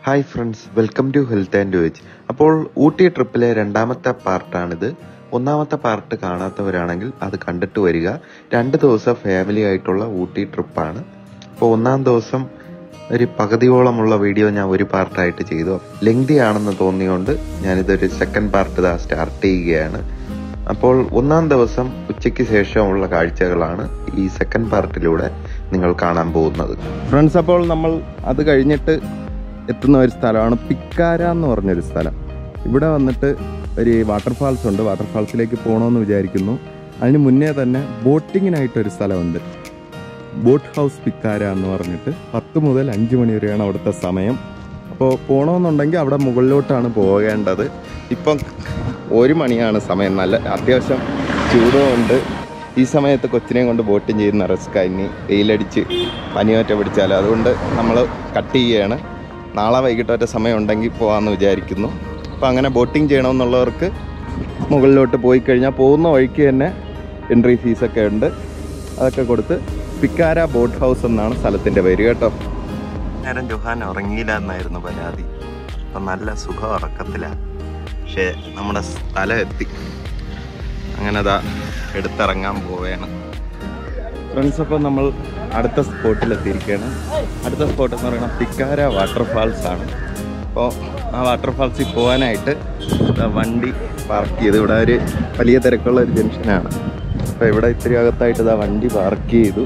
Hi friends welcome to health and wage അപ്പോൾ ഊട്ടി ട്രിപ്പിലെ രണ്ടാമത്തെ പാർട്ടാണിത് ഒന്നാമത്തെ പാർട്ട് കാണാത്തവരാണെങ്കിൽ അത് കണ്ടിട്ട് വരിക രണ്ട് ദിവസം ഫാമിലി ആയിട്ടുള്ള ഊട്ടി ട്രിപ്പാണ് അപ്പോൾ ഒന്നാം ദിവസം ഒരു പകുതിയോളമുള്ള വീഡിയോ ഞാൻ ഒരു പാർട്ടായിട്ട് ചെയ്തു ലെങ്തി ആണെന്ന് തോന്നിയോണ്ട് ഞാനിതൊരു സെക്കൻഡ് പാർട്ട് ഇതാ സ്റ്റാർട്ട് ചെയ്യുകയാണ് അപ്പോൾ ഒന്നാം ദിവസം ഉച്ചയ്ക്ക് ശേഷമുള്ള കാഴ്ചകളാണ് ഈ സെക്കൻഡ് പാർട്ടിലൂടെ നിങ്ങൾ കാണാൻ പോകുന്നത് ഫ്രണ്ട്സ് അപ്പോൾ നമ്മൾ അത് കഴിഞ്ഞിട്ട് എത്തുന്ന ഒരു സ്ഥലമാണ് പിക്കാര എന്ന് പറഞ്ഞൊരു സ്ഥലം ഇവിടെ വന്നിട്ട് ഒരു വാട്ടർഫാൾസ് ഉണ്ട് വാട്ടർഫാൾസിലേക്ക് പോകണമെന്ന് വിചാരിക്കുന്നു അതിന് മുന്നേ തന്നെ ബോട്ടിങ്ങിനായിട്ടൊരു സ്ഥലമുണ്ട് ബോട്ട് ഹൗസ് പിക്കാര എന്ന് പറഞ്ഞിട്ട് പത്ത് മുതൽ അഞ്ച് മണി വരെയാണ് അവിടുത്തെ സമയം അപ്പോൾ പോകണമെന്നുണ്ടെങ്കിൽ അവിടെ മുകളിലോട്ടാണ് പോകേണ്ടത് ഇപ്പം ഒരു മണിയാണ് സമയം നല്ല അത്യാവശ്യം ചൂടുമുണ്ട് ഈ സമയത്ത് കൊച്ചിനെയും കൊണ്ട് ബോട്ടിങ് ചെയ്യുന്ന റിസ്ക് ഇനി വെയിലടിച്ച് പനിയൊറ്റ പിടിച്ചാൽ അതുകൊണ്ട് നമ്മൾ കട്ട് ചെയ്യുകയാണ് നാളെ വൈകിട്ട് ഒറ്റ സമയം ഉണ്ടെങ്കിൽ പോകാമെന്ന് വിചാരിക്കുന്നു അപ്പോൾ അങ്ങനെ ബോട്ടിങ് ചെയ്യണമെന്നുള്ളവർക്ക് മുകളിലോട്ട് പോയി കഴിഞ്ഞാൽ പോകുന്ന വഴിക്ക് തന്നെ എൻട്രി ഫീസൊക്കെ ഉണ്ട് അതൊക്കെ കൊടുത്ത് പിക്കാര ബോട്ട് ഹൗസ് എന്നാണ് സ്ഥലത്തിൻ്റെ പേര് കേട്ടോ നേരം ജൊഹാൻ ഉറങ്ങിയില്ല എന്നായിരുന്നു പരാതി അപ്പം നല്ല സുഖം ഉറക്കത്തിലാണ് പക്ഷേ നമ്മുടെ സ്ഥലം എത്തി അങ്ങനെ അതാ എടുത്തിറങ്ങാൻ പോവുകയാണ് ഫ്രണ്ട്സ് അപ്പോൾ നമ്മൾ അടുത്ത സ്പോട്ടിൽ എത്തിയിരിക്കുകയാണ് അടുത്ത സ്പോട്ട് എന്ന് പറയുന്നത് പിക്കാര വാട്ടർഫാൾസ് ആണ് അപ്പോൾ ആ വാട്ടർഫാൾസിൽ പോകാനായിട്ട് ദാ വണ്ടി പാർക്ക് ചെയ്ത് ഇവിടെ ഒരു വലിയ തിരക്കുള്ള ഒരു ജംഗ്ഷനാണ് അപ്പോൾ ഇവിടെ ഇത്തിരി അകത്തായിട്ട് ഇതാ വണ്ടി പാർക്ക് ചെയ്തു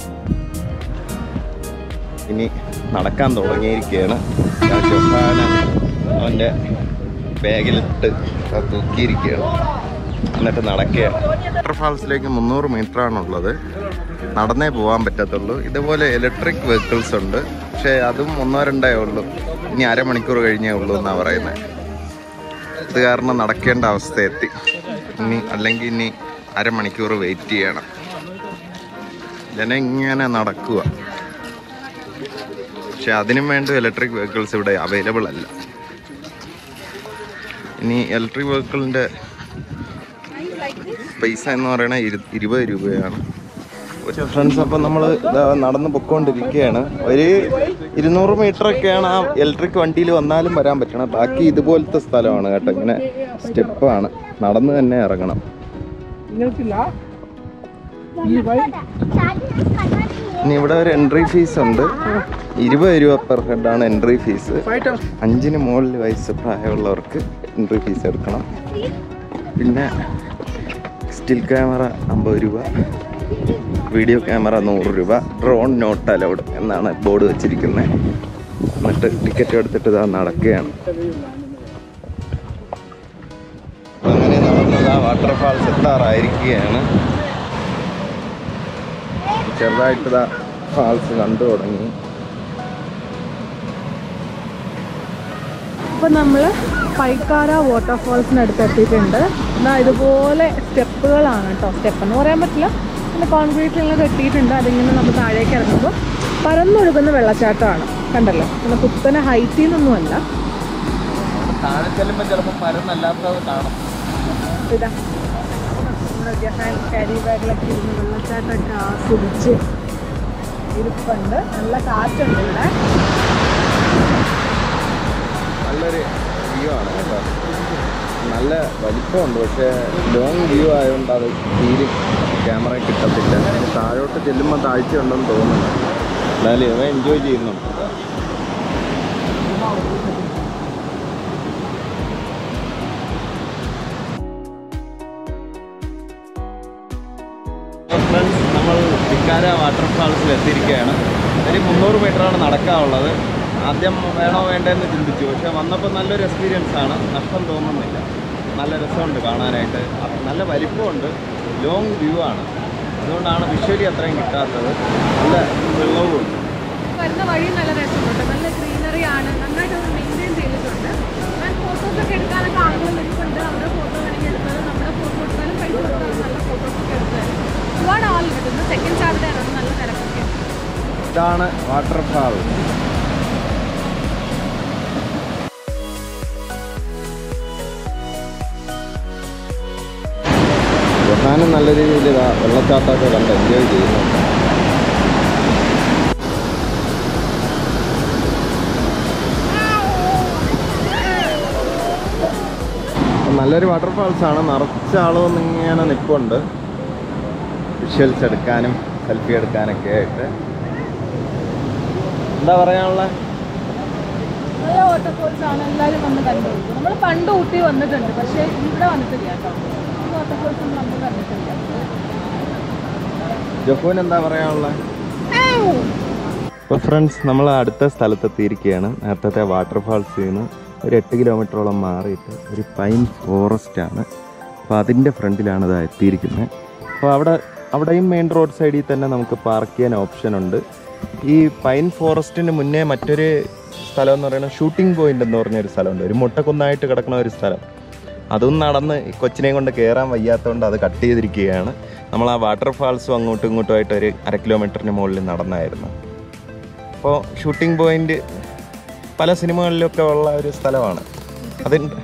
ഇനി നടക്കാൻ തുടങ്ങിയിരിക്കുകയാണ് ഞാൻ ജൊഹാന അവൻ്റെ ബാഗിലിട്ട് ദാ തൂക്കിയിരിക്കുകയാണ് എന്നിട്ട് നടക്കുകയാണ് വാട്ടർഫാൾസിലേക്ക് മുന്നൂറ് മീറ്റർ ആണുള്ളത് നടന്നേ പോകാൻ പറ്റത്തുള്ളൂ ഇതുപോലെ ഇലക്ട്രിക് വെഹിക്കിൾസ് ഉണ്ട് പക്ഷേ അതും ഒന്നോ രണ്ടേ ഉള്ളൂ ഇനി അരമണിക്കൂർ കഴിഞ്ഞേ ഉള്ളൂ എന്നാണ് പറയുന്നത് ഇത് കാരണം നടക്കേണ്ട അവസ്ഥ എത്തി ഇനി അല്ലെങ്കിൽ ഇനി അരമണിക്കൂർ വെയിറ്റ് ചെയ്യണം ജനം ഇങ്ങനെ നടക്കുക പക്ഷെ അതിനും വേണ്ടി ഇലക്ട്രിക് വെഹിക്കിൾസ് ഇവിടെ അവൈലബിൾ അല്ല ഇനി ഇലക്ട്രിക് വെഹിക്കിളിൻ്റെ പൈസ എന്ന് പറയുന്നത് ഇരു ഇരുപത് രൂപയാണ് ഫ്രണ്ട്സ് അപ്പം നമ്മൾ നടന്ന് പൊക്കോണ്ടിരിക്കുകയാണ് ഒരു ഇരുന്നൂറ് മീറ്റർ ഒക്കെയാണ് ആ ഇലക്ട്രിക് വണ്ടിയിൽ വന്നാലും വരാൻ പറ്റണം ബാക്കി ഇതുപോലത്തെ സ്ഥലമാണ് കേട്ടോ ഇങ്ങനെ സ്റ്റെപ്പാണ് നടന്ന് തന്നെ ഇറങ്ങണം ഇനി ഇവിടെ ഒരു എൻട്രി ഫീസ് ഉണ്ട് ഇരുപത് രൂപ പെർ ഹെഡാണ് എൻട്രി ഫീസ് അഞ്ചിന് മുകളിൽ വയസ്സ് പ്രായമുള്ളവർക്ക് എൻട്രി ഫീസ് എടുക്കണം പിന്നെ സ്റ്റിൽ ക്യാമറ അമ്പത് രൂപ വീഡിയോ ക്യാമറ നൂറ് രൂപ ഡ്രോൺ നോട്ട് അലൗഡ് എന്നാണ് ബോർഡ് വെച്ചിരിക്കുന്നത് എന്നിട്ട് ടിക്കറ്റ് എടുത്തിട്ട് ഇതാ നടക്കുകയാണ് അപ്പൊ അങ്ങനെ നടന്നത് ആ വാട്ടർഫാൾസ് എത്താറായിരിക്കുകയാണ് ചെറുതായിട്ട് ഇതാ ഫാൾസ് കണ്ടു തുടങ്ങി അപ്പോൾ നമ്മൾ പൈക്കാര വാട്ടർഫാൾസിനടുത്ത് എത്തിയിട്ടുണ്ട് എന്നാൽ ഇതുപോലെ സ്റ്റെപ്പുകളാണ് കേട്ടോ സ്റ്റെപ്പ് എന്ന് പറയാൻ പറ്റില്ല പിന്നെ കോൺക്രീറ്റിലെല്ലാം കെട്ടിയിട്ടുണ്ട് അതിങ്ങനെ നമ്മൾ താഴേക്ക് ഇറങ്ങുമ്പോൾ പരന്നൊഴുകുന്ന വെള്ളച്ചാട്ടമാണ് കണ്ടല്ലോ പിന്നെ കുത്തനെ ഹൈറ്റിൽ നിന്നൊന്നുമല്ല താഴെ ചെല്ലുമ്പോൾ ചിലപ്പോൾ പരന്നല്ലാത്തത് കാണും ഇതാ നമ്മുടെ ജഹാൻ ക്യാരി ബാഗിലൊക്കെ ഇരുന്ന് വെള്ളച്ചാട്ടമൊക്കെ ആസ്വദിച്ച് ഇരിപ്പുണ്ട് നല്ല കാറ്റുണ്ട് ഇവിടെ നല്ലൊരു വ്യൂ ആണ് കേട്ടോ നല്ല വലിപ്പമുണ്ട് പക്ഷേ ലോങ് വ്യൂ ആയതുകൊണ്ട് അത് തീരെ ക്യാമറ കിട്ടത്തില്ല അതിന് താഴോട്ട് ചെല്ലുമ്പോൾ താഴ്ച ഉണ്ടെന്ന് തോന്നുന്നു എന്നാലും ഇവ എൻജോയ് ചെയ്യുന്നുണ്ട് ഫ്രണ്ട്സ് നമ്മൾ പിക്കാര വാട്ടർഫാൾസിൽ എത്തിയിരിക്കുകയാണ് ഒരു മുന്നൂറ് മീറ്ററാണ് നടക്കാനുള്ളത് ആദ്യം വേണോ വേണ്ടെന്ന് ചിന്തിച്ചു പക്ഷെ വന്നപ്പോൾ നല്ലൊരു എക്സ്പീരിയൻസ് ആണ് നഷ്ടം തോന്നുന്നില്ല നല്ല രസമുണ്ട് കാണാനായിട്ട് അ- നല്ല വലിപ്പമുണ്ട് ലോങ് വ്യൂ ആണ് അതുകൊണ്ടാണ് വിഷ്വലി അത്രയും കിട്ടാത്തത് നല്ല വെള്ളവുമുണ്ട് വരുന്ന വഴി നല്ല രസമുണ്ട് നല്ല ഗ്രീനറി ആണ് നന്നായിട്ട് അത് മെയിൻറ്റെയിൻ ചെയ്തിട്ടുണ്ട് ഞാൻ ഫോട്ടോസ് ഒക്കെ എടുക്കാനൊക്കെ ആളുകൾ നിൽക്കുന്നുണ്ട് അവരുടെ ഫോട്ടോ വേണമെങ്കിൽ എടുത്തത് നമ്മുടെ ഫോട്ടോ എടുത്താലും പൈസ കൊടുത്താലും നല്ല ഫോട്ടോസ് ഒക്കെ എടുത്താലും ഒരുപാട് ആളുണ്ട് ഇന്ന് സെക്കൻഡ് സാറ്റർഡേ ആണ് നല്ല തിരക്കൊക്കെ ഇതാണ് വാട്ടർഫാൾ ജഹാനും നല്ല രീതിയിൽ ഇതാ വെള്ളച്ചാട്ടമൊക്കെ കണ്ട് എൻജോയ് ചെയ്യുന്നുണ്ട് നല്ലൊരു വാട്ടർഫാൾസ് ആണ് നിറച്ച ആളൊന്നും ഇങ്ങനെ നിൽപ്പുണ്ട് വിഷ്വൽസ് എടുക്കാനും സെൽഫി എടുക്കാനൊക്കെ ആയിട്ട് എന്താ പറയാനുള്ള നല്ല വാട്ടർഫോൾസ് ആണ് എല്ലാവരും വന്ന് കണ്ടു നമ്മൾ പണ്ട് ഊട്ടി വന്നിട്ടുണ്ട് പക്ഷേ ഇവിടെ വന്നിട്ടില്ല കേട്ടോ ഈ വാട്ടർഫോൾസ് ഒന്നും നമ്മൾ കണ്ടിട്ടില്ല ജഫൂൻ എന്താ പറയാനുള്ള അപ്പോൾ ഫ്രണ്ട്സ് നമ്മൾ അടുത്ത സ്ഥലത്തെത്തിയിരിക്കുകയാണ് നേരത്തെ വാട്ടർഫാൾസിൽ നിന്ന് ഒരു എട്ട് കിലോമീറ്ററോളം മാറിയിട്ട് ഒരു പൈൻ ഫോറസ്റ്റ് ആണ് അപ്പോൾ അതിൻ്റെ ഫ്രണ്ടിലാണ് ഇത് എത്തിയിരിക്കുന്നത് അപ്പോൾ അവിടെ അവിടെയും മെയിൻ റോഡ് സൈഡിൽ തന്നെ നമുക്ക് പാർക്ക് ചെയ്യാൻ ഓപ്ഷൻ ഉണ്ട് ഈ പൈൻ ഫോറസ്റ്റിന് മുന്നേ മറ്റൊരു സ്ഥലം എന്ന് പറയുന്നത് ഷൂട്ടിംഗ് പോയിന്റ് എന്ന് പറഞ്ഞൊരു സ്ഥലമുണ്ട് ഒരു മുട്ടക്കുന്നായിട്ട് കിടക്കുന്ന ഒരു സ്ഥലം അതും നടന്ന് ഈ കൊച്ചിനെയും കൊണ്ട് കയറാൻ വയ്യാത്തതുകൊണ്ട് അത് കട്ട് ചെയ്തിരിക്കുകയാണ് നമ്മൾ ആ വാട്ടർഫാൾസും അങ്ങോട്ടും ഇങ്ങോട്ടും ആയിട്ട് ഒരു അര കിലോമീറ്ററിന് മുകളിൽ നടന്നായിരുന്നു അപ്പോൾ ഷൂട്ടിംഗ് പോയിന്റ് പല സിനിമകളിലൊക്കെ ഉള്ള ഒരു സ്ഥലമാണ് അതിൻ്റെ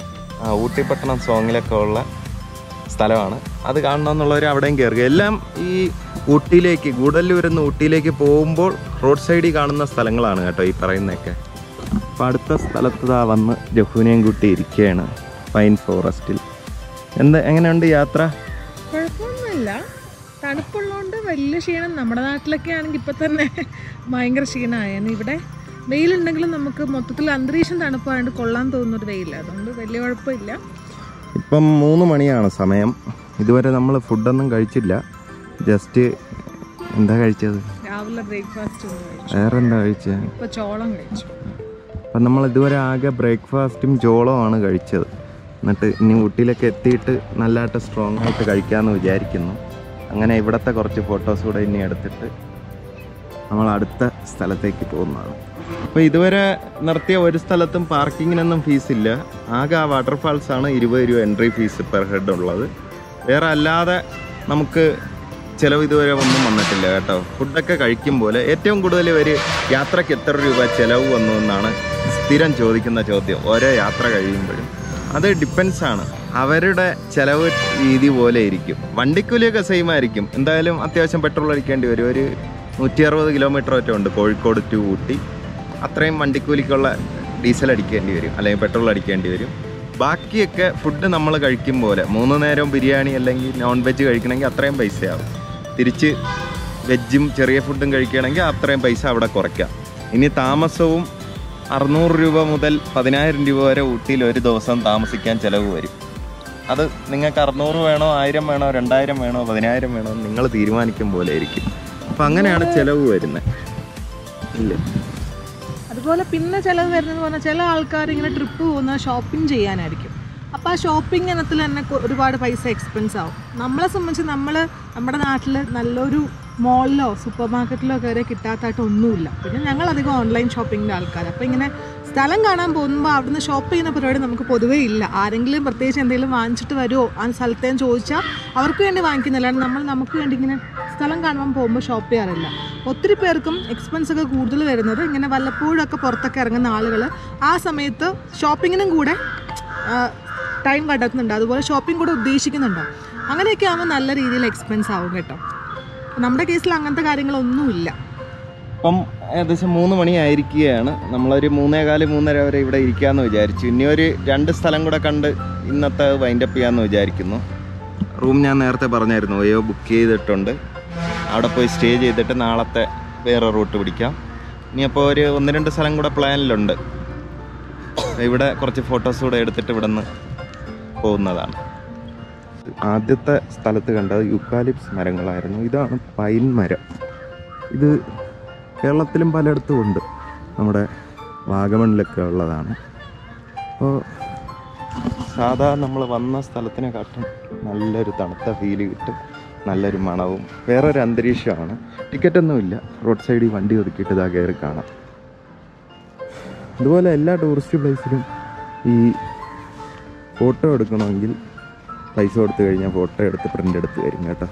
ആ ഊട്ടിപ്പട്ടണം സോങ്ങിലൊക്കെ ഉള്ള സ്ഥലമാണ് അത് കാണണമെന്നുള്ളവർ അവിടെയും കയറുക എല്ലാം ഈ ഊട്ടിയിലേക്ക് ഗൂഡല്ലൂരിൽ നിന്ന് ഊട്ടിയിലേക്ക് പോകുമ്പോൾ റോഡ് സൈഡിൽ കാണുന്ന സ്ഥലങ്ങളാണ് കേട്ടോ ഈ പറയുന്നതൊക്കെ അപ്പോൾ അടുത്ത സ്ഥലത്ത് ദാ വന്ന് ജഹൂനെയും കൂട്ടി ഇരിക്കുകയാണ് പൈൻ ഫോറസ്റ്റിൽ എന്താ എങ്ങനെയുണ്ട് യാത്ര കുഴപ്പമൊന്നുമില്ല തണുപ്പുള്ളതുകൊണ്ട് വലിയ ക്ഷീണം നമ്മുടെ നാട്ടിലൊക്കെ ആണെങ്കിൽ ഇപ്പം തന്നെ ഭയങ്കര ക്ഷീണമായിരുന്നു ഇവിടെ വെയിലുണ്ടെങ്കിലും നമുക്ക് മൊത്തത്തിൽ അന്തരീക്ഷം തണുപ്പായതുകൊണ്ട് കൊള്ളാൻ തോന്നുന്നൊരു വെയില്ല അതുകൊണ്ട് വലിയ കുഴപ്പമില്ല ഇപ്പം മൂന്ന് മണിയാണ് സമയം ഇതുവരെ നമ്മൾ ഫുഡൊന്നും കഴിച്ചില്ല ജസ്റ്റ് എന്താ കഴിച്ചത് രാവിലെ ബ്രേക്ക്ഫാസ്റ്റ് ഒന്നും കഴിച്ചു വേറെ എന്താ കഴിച്ചത് ഇപ്പോൾ ചോളം കഴിച്ചു അപ്പം നമ്മൾ ഇതുവരെ ആകെ ബ്രേക്ക്ഫാസ്റ്റും ചോളമാണ് കഴിച്ചത് എന്നിട്ട് ഇനി ഊട്ടിയിലൊക്കെ എത്തിയിട്ട് നല്ലതായിട്ട് സ്ട്രോങ് ആയിട്ട് കഴിക്കാമെന്ന് വിചാരിക്കുന്നു അങ്ങനെ ഇവിടുത്തെ കുറച്ച് ഫോട്ടോസ് കൂടെ ഇനി എടുത്തിട്ട് നമ്മൾ അടുത്ത സ്ഥലത്തേക്ക് പോകുന്നതാണ് അപ്പോൾ ഇതുവരെ നിർത്തിയ ഒരു സ്ഥലത്തും പാർക്കിങ്ങിനൊന്നും ഫീസ് ഇല്ല ആകെ ആ വാട്ടർഫാൾസ് ആണ് ഇരുപത് രൂപ എൻട്രി ഫീസ് പെർ ഹെഡ് ഉള്ളത് വേറെ അല്ലാതെ നമുക്ക് ചിലവ് ഇതുവരെ ഒന്നും വന്നിട്ടില്ല കേട്ടോ ഫുഡൊക്കെ കഴിക്കും പോലെ ഏറ്റവും കൂടുതൽ ഒരു യാത്രയ്ക്ക് എത്ര രൂപ ചിലവ് വന്നു എന്നാണ് സ്ഥിരം ചോദിക്കുന്ന ചോദ്യം ഓരോ യാത്ര കഴിയുമ്പോഴും അത് ഡിപ്പെൻസ് ആണ് അവരുടെ ചിലവ് രീതി പോലെ ഇരിക്കും വണ്ടിക്കൂലിയൊക്കെ സെയിം ആയിരിക്കും എന്തായാലും അത്യാവശ്യം പെട്രോൾ അടിക്കേണ്ടി വരും ഒരു നൂറ്റി അറുപത് കിലോമീറ്റർ ഒറ്റ ഉണ്ട് കോഴിക്കോട് ടു ഊട്ടി അത്രയും വണ്ടിക്കൂലിക്കുള്ള ഡീസൽ അടിക്കേണ്ടി വരും അല്ലെങ്കിൽ പെട്രോൾ അടിക്കേണ്ടി വരും ബാക്കിയൊക്കെ ഫുഡ് നമ്മൾ കഴിക്കും പോലെ മൂന്ന് നേരം ബിരിയാണി അല്ലെങ്കിൽ നോൺ വെജ് കഴിക്കണമെങ്കിൽ അത്രയും പൈസയാവും തിരിച്ച് വെജും ചെറിയ ഫുഡും കഴിക്കുകയാണെങ്കിൽ അത്രയും പൈസ അവിടെ കുറയ്ക്കാം ഇനി താമസവും അറുന്നൂറ് രൂപ മുതൽ പതിനായിരം രൂപ വരെ ഊട്ടിയിൽ ഒരു ദിവസം താമസിക്കാൻ ചിലവ് വരും അത് നിങ്ങൾക്ക് അറുന്നൂറ് വേണോ ആയിരം വേണോ രണ്ടായിരം വേണോ പതിനായിരം വേണോ നിങ്ങൾ തീരുമാനിക്കും പോലെ ആയിരിക്കും അപ്പം അങ്ങനെയാണ് ചിലവ് വരുന്നത് ഇല്ലേ അതുപോലെ പിന്നെ ചിലവ് വരുന്നതെന്ന് പറഞ്ഞാൽ ചില ആൾക്കാർ ഇങ്ങനെ ട്രിപ്പ് പോകുന്നത് ഷോപ്പിംഗ് ചെയ്യാനായിരിക്കും അപ്പോൾ ആ ഷോപ്പിംഗ് ഇനത്തിൽ തന്നെ കൊ- ഒരുപാട് പൈസ എക്സ്പെൻസ് ആവും നമ്മളെ സംബന്ധിച്ച് നമ്മൾ നമ്മുടെ നാട്ടിൽ നല്ലൊരു മോളിലോ സൂപ്പർ മാർക്കറ്റിലോ കയറി കിട്ടാത്തായിട്ട് ഒന്നുമില്ല പിന്നെ ഞങ്ങൾ അധികം ഓൺലൈൻ ഷോപ്പിങ്ങിൻ്റെ ആൾക്കാർ അപ്പോൾ ഇങ്ങനെ സ്ഥലം കാണാൻ പോകുമ്പോൾ അവിടുന്ന് ഷോപ്പ് ചെയ്യുന്ന പരിപാടി നമുക്ക് പൊതുവേ ഇല്ല ആരെങ്കിലും പ്രത്യേകിച്ച് എന്തെങ്കിലും വാങ്ങിച്ചിട്ട് വരുമോ ആ സ്ഥലത്തേന്ന് ചോദിച്ചാൽ അവർക്ക് വേണ്ടി വാങ്ങിക്കുന്നില്ലാണ്ട് നമ്മൾ നമുക്ക് വേണ്ടി ഇങ്ങനെ സ്ഥലം കാണുമ്പോൾ പോകുമ്പോൾ ഷോപ്പ് ചെയ്യാറില്ല ഒത്തിരി പേർക്കും എക്സ്പെൻസ് ഒക്കെ കൂടുതൽ വരുന്നത് ഇങ്ങനെ വല്ലപ്പോഴൊക്കെ പുറത്തൊക്കെ ഇറങ്ങുന്ന ആളുകൾ ആ സമയത്ത് ഷോപ്പിങ്ങിനും കൂടെ ടൈം കണ്ടെത്തുന്നുണ്ട് അതുപോലെ ഷോപ്പിംഗ് കൂടെ ഉദ്ദേശിക്കുന്നുണ്ടോ അങ്ങനെയൊക്കെ ആകുമ്പോൾ നല്ല രീതിയിൽ എക്സ്പെൻസ് ആവും കേട്ടോ നമ്മുടെ കേസിൽ അങ്ങനത്തെ കാര്യങ്ങളൊന്നുമില്ല ഇപ്പം ഏകദേശം മൂന്ന് മണിയായിരിക്കുകയാണ് നമ്മളൊരു മൂന്നേകാല് മൂന്നര വരെ ഇവിടെ ഇരിക്കാമെന്ന് വിചാരിച്ചു ഇനി ഒരു രണ്ട് സ്ഥലം കൂടെ കണ്ട് ഇന്നത്തെ വൈൻഡപ്പ് ചെയ്യാമെന്ന് വിചാരിക്കുന്നു റൂം ഞാൻ നേരത്തെ പറഞ്ഞായിരുന്നു ഒയോ ബുക്ക് ചെയ്തിട്ടുണ്ട് അവിടെ പോയി സ്റ്റേ ചെയ്തിട്ട് നാളത്തെ വേറെ റൂട്ട് പിടിക്കാം ഇനി അപ്പോൾ ഒരു ഒന്ന് രണ്ട് സ്ഥലം കൂടെ പ്ലാനിലുണ്ട് ഇവിടെ കുറച്ച് ഫോട്ടോസ് കൂടെ എടുത്തിട്ട് ഇവിടെ നിന്ന് പോകുന്നതാണ് ആദ്യത്തെ സ്ഥലത്ത് കണ്ടത് യുക്കാലിപ്സ് മരങ്ങളായിരുന്നു ഇതാണ് പൈൻ മരം ഇത് കേരളത്തിലും പലയിടത്തും ഉണ്ട് നമ്മുടെ വാഗമണിലൊക്കെ ഉള്ളതാണ് അപ്പോൾ സാധാ നമ്മൾ വന്ന സ്ഥലത്തിനെക്കാട്ടും നല്ലൊരു തണുത്ത ഫീല് കിട്ടും നല്ലൊരു മണവും വേറൊരു അന്തരീക്ഷമാണ് ടിക്കറ്റൊന്നുമില്ല റോഡ് സൈഡിൽ വണ്ടി ഒതുക്കിയിട്ട് ഇതാ കയറി കാണാം അതുപോലെ എല്ലാ ടൂറിസ്റ്റ് പ്ലേസിലും ഈ ഫോട്ടോ എടുക്കണമെങ്കിൽ പൈസ കൊടുത്തു കഴിഞ്ഞാൽ ഫോട്ടോ എടുത്ത് പ്രിൻ്റ് എടുത്ത് തരും കേട്ടോ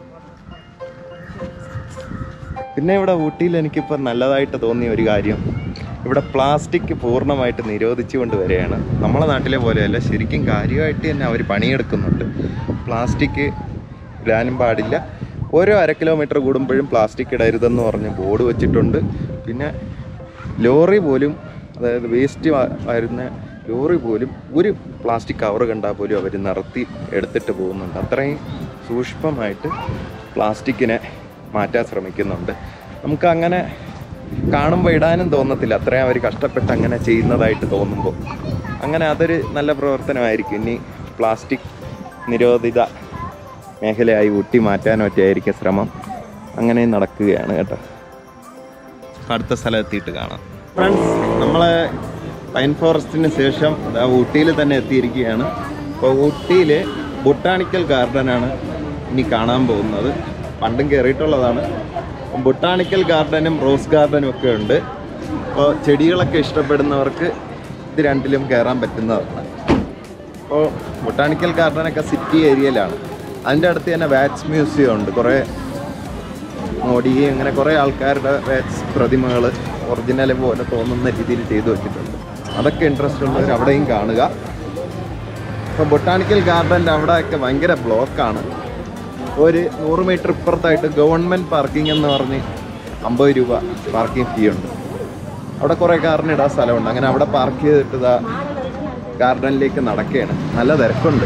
പിന്നെ ഇവിടെ ഊട്ടിയിൽ എനിക്കിപ്പോൾ നല്ലതായിട്ട് തോന്നിയ ഒരു കാര്യം ഇവിടെ പ്ലാസ്റ്റിക് പൂർണ്ണമായിട്ട് നിരോധിച്ചുകൊണ്ട് വരികയാണ് നമ്മളെ നാട്ടിലെ പോലെയല്ല ശരിക്കും കാര്യമായിട്ട് തന്നെ അവർ പണിയെടുക്കുന്നുണ്ട് പ്ലാസ്റ്റിക് ഇടാനും പാടില്ല ഓരോ അര കിലോമീറ്റർ കൂടുമ്പോഴും പ്ലാസ്റ്റിക് ഇടരുതെന്ന് പറഞ്ഞ് ബോർഡ് വെച്ചിട്ടുണ്ട് പിന്നെ ലോറി പോലും അതായത് വേസ്റ്റ് വരുന്ന ലോറി പോലും ഒരു പ്ലാസ്റ്റിക് കവർ കണ്ടാൽ പോലും അവർ നിർത്തി എടുത്തിട്ട് പോകുന്നുണ്ട് അത്രയും സൂക്ഷ്മമായിട്ട് പ്ലാസ്റ്റിക്കിനെ മാറ്റാൻ ശ്രമിക്കുന്നുണ്ട് നമുക്ക് അങ്ങനെ കാണുമ്പോൾ ഇടാനും തോന്നത്തില്ല അത്രയും അവർ കഷ്ടപ്പെട്ട് അങ്ങനെ ചെയ്യുന്നതായിട്ട് തോന്നുമ്പോൾ അങ്ങനെ അതൊരു നല്ല പ്രവർത്തനമായിരിക്കും ഇനി പ്ലാസ്റ്റിക് നിരോധിത മേഖലയായി ഊട്ടി മാറ്റാൻ പറ്റിയായിരിക്കും ശ്രമം അങ്ങനെ നടക്കുകയാണ് കേട്ടോ അടുത്ത സ്ഥലം എത്തിയിട്ട് കാണാം ഫ്രണ്ട്സ് നമ്മളെ പൈൻ ഫോറസ്റ്റിന് ശേഷം ദാ ഊട്ടിയിൽ തന്നെ എത്തിയിരിക്കുകയാണ് അപ്പോൾ ഊട്ടിയിൽ ബൊട്ടാണിക്കൽ ഗാർഡനാണ് ഇനി കാണാൻ പോകുന്നത് പണ്ടും കയറിയിട്ടുള്ളതാണ് ബൊട്ടാണിക്കൽ ഗാർഡനും റോസ് ഗാർഡനും ഒക്കെ ഉണ്ട് അപ്പോൾ ചെടികളൊക്കെ ഇഷ്ടപ്പെടുന്നവർക്ക് ഇത് രണ്ടിലും കയറാൻ പറ്റുന്നതാണ് അപ്പോൾ ബൊട്ടാണിക്കൽ ഗാർഡനൊക്കെ സിറ്റി ഏരിയയിലാണ് അതിൻ്റെ അടുത്ത് തന്നെ വാറ്റ്സ് മ്യൂസിയം ഉണ്ട് കുറേ മോഡി അങ്ങനെ കുറേ ആൾക്കാരുടെ വാറ്റ്സ് പ്രതിമകൾ ഒറിജിനൽ പോലെ തോന്നുന്ന രീതിയിൽ ചെയ്തു വെച്ചിട്ടുണ്ട് അതൊക്കെ ഇൻട്രസ്റ്റ് ഉള്ളവർ അവിടെയും കാണുക ഇപ്പോൾ ബൊട്ടാണിക്കൽ ഗാർഡൻ്റെ അവിടെയൊക്കെ ഭയങ്കര ബ്ലോക്കാണ് ഒരു നൂറ് മീറ്റർ ഇപ്പുറത്തായിട്ട് ഗവൺമെൻറ് പാർക്കിംഗ് എന്ന് പറഞ്ഞ് അമ്പത് രൂപ പാർക്കിംഗ് ഫീ ഉണ്ട് അവിടെ കുറേ കാറിന് ഇടാൻ സ്ഥലമുണ്ട് അങ്ങനെ അവിടെ പാർക്ക് ചെയ്തിട്ട് ഇതാ ഗാർഡനിലേക്ക് നടക്കുകയാണ് നല്ല തിരക്കുണ്ട്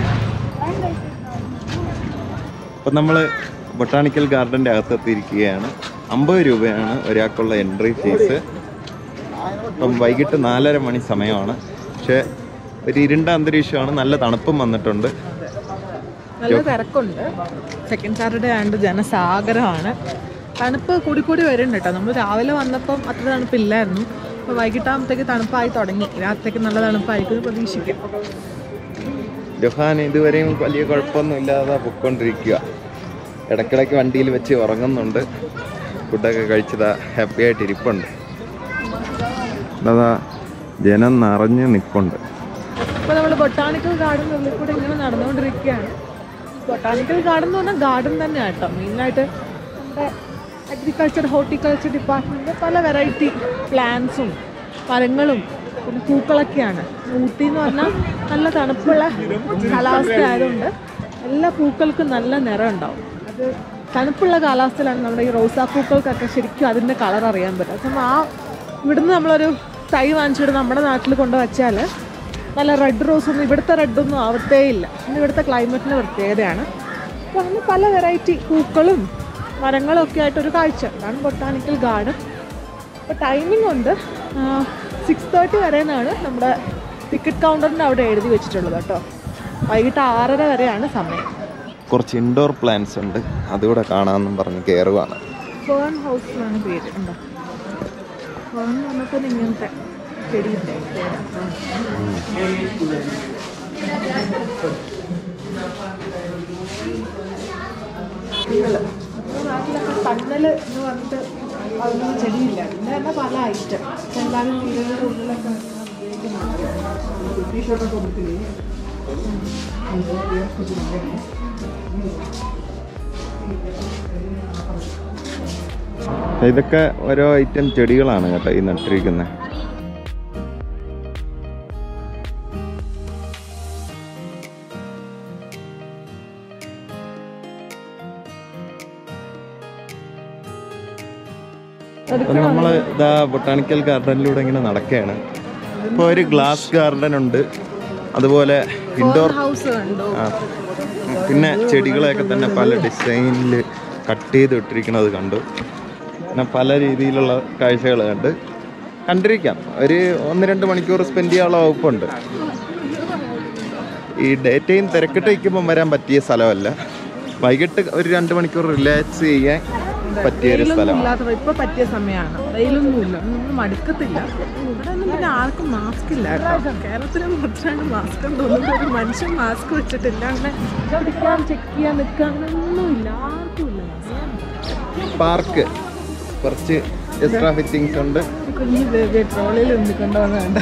അപ്പം നമ്മൾ ബൊട്ടാണിക്കൽ ഗാർഡൻ്റെ അകത്തെത്തിയിരിക്കുകയാണ് അമ്പത് രൂപയാണ് ഒരാൾക്കുള്ള എൻട്രി ഫീസ് ഇപ്പം വൈകിട്ട് നാലര മണി സമയമാണ് പക്ഷേ ഒരു ഇരുണ്ട അന്തരീക്ഷമാണ് നല്ല തണുപ്പും വന്നിട്ടുണ്ട് നല്ല തിരക്കുണ്ട് സെക്കൻഡ് സാറ്റർഡേ ആയതുകൊണ്ട് ജനസാഗരമാണ് തണുപ്പ് കൂടി കൂടി വരുന്നുണ്ട് കേട്ടോ നമ്മൾ രാവിലെ വന്നപ്പം അത്ര തണുപ്പില്ലായിരുന്നു അപ്പോൾ വൈകിട്ടാകുമ്പോഴത്തേക്ക് തണുപ്പായി തുടങ്ങി രാത്രിക്ക് നല്ല തണുപ്പായിരിക്കും എന്ന് പ്രതീക്ഷിക്കാം ജൊഹാൻ ഇതുവരെയും വലിയ കുഴപ്പമൊന്നും ഇല്ലാതെ പൊയ്ക്കൊണ്ടിരിക്കുക ഇടയ്ക്കിടയ്ക്ക് വണ്ടിയിൽ വെച്ച് ഉറങ്ങുന്നുണ്ട് ഫുഡൊക്കെ കഴിച്ചതാ ഹാപ്പി ആയിട്ട് ഇരിപ്പുണ്ട് അതാ ജനം നിറഞ്ഞ് നിൽപ്പുണ്ട് ഇപ്പോൾ നമ്മൾ ബൊട്ടാണിക്കൽ ഗാർഡൻ്റെ ഉള്ളിൽ കൂടെ ഇങ്ങനെ നടന്നുകൊണ്ടിരിക്കുകയാണ് ബൊട്ടാണിക്കൽ ഗാർഡൻ എന്ന് പറഞ്ഞാൽ ഗാർഡൻ തന്നെയാണ് കേട്ടോ മെയിനായിട്ട് നമ്മുടെ അഗ്രികൾച്ചർ ഹോർട്ടിക്കൾച്ചർ ഡിപ്പാർട്ട്മെൻറ്റ് പല വെറൈറ്റി പ്ലാന്റ്സും മരങ്ങളും പിന്നെ പൂക്കളൊക്കെയാണ് ഊട്ടി എന്ന് പറഞ്ഞാൽ നല്ല തണുപ്പുള്ള കാലാവസ്ഥ ആയതുകൊണ്ട് എല്ലാ പൂക്കൾക്കും നല്ല നിറം ഉണ്ടാവും അത് തണുപ്പുള്ള കാലാവസ്ഥയിലാണ് നമ്മുടെ ഈ റോസാപ്പൂക്കൾക്കൊക്കെ ശരിക്കും അതിൻ്റെ കളർ അറിയാൻ പറ്റും അപ്പം ആ ഇവിടുന്ന് നമ്മളൊരു തൈ വാങ്ങിച്ചിട്ട് നമ്മുടെ നാട്ടിൽ കൊണ്ട് വച്ചാൽ നല്ല റെഡ് റോസ് ഒന്നും ഇവിടുത്തെ റെഡൊന്നും ആവത്തേ ഇല്ല പിന്നെ ഇവിടുത്തെ ക്ലൈമറ്റിൻ്റെ പ്രത്യേകതയാണ് അപ്പോൾ അങ്ങനെ പല വെറൈറ്റി പൂക്കളും മരങ്ങളും ഒക്കെ ആയിട്ടൊരു കാഴ്ച അതാണ് ബൊട്ടാണിക്കൽ ഗാർഡൻ അപ്പോൾ ടൈമിംഗ് ഉണ്ട് സിക്സ് തേർട്ടി വരെ എന്നാണ് നമ്മുടെ ടിക്കറ്റ് കൗണ്ടറിൻ്റെ അവിടെ എഴുതി വെച്ചിട്ടുള്ളത് കേട്ടോ വൈകിട്ട് ആറര വരെയാണ് സമയം കുറച്ച് ഇൻഡോർ പ്ലാന്റ്സ് ഉണ്ട് അതുകൂടെ കാണാമെന്നും പറഞ്ഞ് കയറുവാണ് ഫേൺ ഹൗസ് എന്നാണ് പേര് ഉണ്ടോ ഫേൺ എന്ന് പറഞ്ഞപ്പോൾ ഇങ്ങനത്തെ ചെടിയുടെ പേരാണ് നമ്മുടെ നാട്ടിലൊക്കെ തണ്ണൽ എന്ന് പറഞ്ഞിട്ട് അതൊന്നും ചെടിയില്ല പിന്നെ തന്നെ പല ഐറ്റം എല്ലാവരും വീടുകളുടെ ഉള്ളിലൊക്കെ ഇതൊക്കെ ഓരോ ഐറ്റം ചെടികളാണ് കേട്ടോ ഈ നട്ടിരിക്കുന്നത് അപ്പം നമ്മൾ ഇതാ ബൊട്ടാണിക്കൽ ഗാർഡനിലൂടെ ഇങ്ങനെ നടക്കുകയാണ് ഇപ്പോൾ ഒരു ഗ്ലാസ് ഗാർഡൻ ഉണ്ട് അതുപോലെ ഇൻഡോർ ഹൗസ് കണ്ടു ആ. പിന്നെ ചെടികളെയൊക്കെ തന്നെ പല ഡിസൈനിൽ കട്ട് ചെയ്ത് ഇട്ടിരിക്കുന്നത് കണ്ടു പിന്നെ പല രീതിയിലുള്ള കാഴ്ചകൾ കണ്ട് കണ്ടിരിക്കാം ഒരു ഒന്ന് രണ്ട് മണിക്കൂർ സ്പെൻഡ് ചെയ്യാനുള്ള വകുപ്പുണ്ട് ഈ ഡേ ടൈം തിരക്കിട്ട് വയ്ക്കുമ്പം വരാൻ പറ്റിയ സ്ഥലമല്ല വൈകിട്ട് ഒരു രണ്ട് മണിക്കൂർ റിലാക്സ് ചെയ്യാൻ പറ്റിയ ഒരു വെയിലൊന്നും സ്ഥലമാണ് ഇല്ലാത്ത ഇപ്പൊ പറ്റിയ സമയമാണ് വെയിലൊന്നും ഇല്ല ഒന്നും മടുക്കത്തില്ല ഇവിടെ ഒന്നും പിന്നെ ആർക്കും മാസ്ക് ഇല്ല കേട്ടോ കേരളത്തിൽ മാത്രമാണ് മാസ്ക് തോന്നുന്നത് ഒരു മനുഷ്യൻ മാസ്ക് വെച്ചിട്ടില്ല അങ്ങനെ പിടിക്കാൻ ചെക്ക് ചെയ്യാൻ നിൽക്കുക അങ്ങനെ ഒന്നുമില്ല ആർക്കും ഇല്ല മാസ്ക് പാർക്ക് കുറച്ച് എക്സ്ട്രാ ഫിറ്റിങ്സ് ഉണ്ട് കുഞ്ഞു ബേബി ട്രോളിൽ നിൽക്കണ്ടോന്ന് വേണ്ട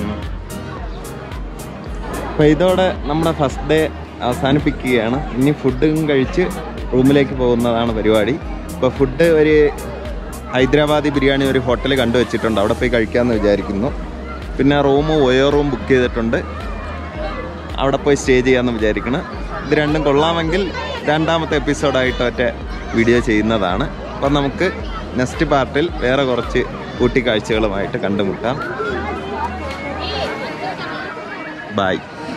അപ്പോൾ ഇതോടെ നമ്മുടെ ഫസ്റ്റ് ഡേ അവസാനിപ്പിക്കുകയാണ് ഇനി ഫുഡും കഴിച്ച് റൂമിലേക്ക് പോകുന്നതാണ് പരിപാടി ഇപ്പോൾ ഫുഡ് ഒരു ഹൈദരാബാദി ബിരിയാണി ഒരു ഹോട്ടൽ കണ്ടു വെച്ചിട്ടുണ്ട് അവിടെ പോയി കഴിക്കാമെന്ന് വിചാരിക്കുന്നു പിന്നെ റൂം ഓയോ റൂം ബുക്ക് ചെയ്തിട്ടുണ്ട് അവിടെ പോയി സ്റ്റേ ചെയ്യാമെന്ന് വിചാരിക്കണം ഇത് രണ്ടും കൊള്ളാമെങ്കിൽ രണ്ടാമത്തെ എപ്പിസോഡായിട്ട് ഒറ്റ വീഡിയോ ചെയ്യുന്നതാണ് അപ്പം നമുക്ക് നെക്സ്റ്റ് പാർട്ടിൽ വേറെ കുറച്ച് കൂട്ടിക്കാഴ്ചകളുമായിട്ട് കണ്ടുമുട്ടാം ബൈ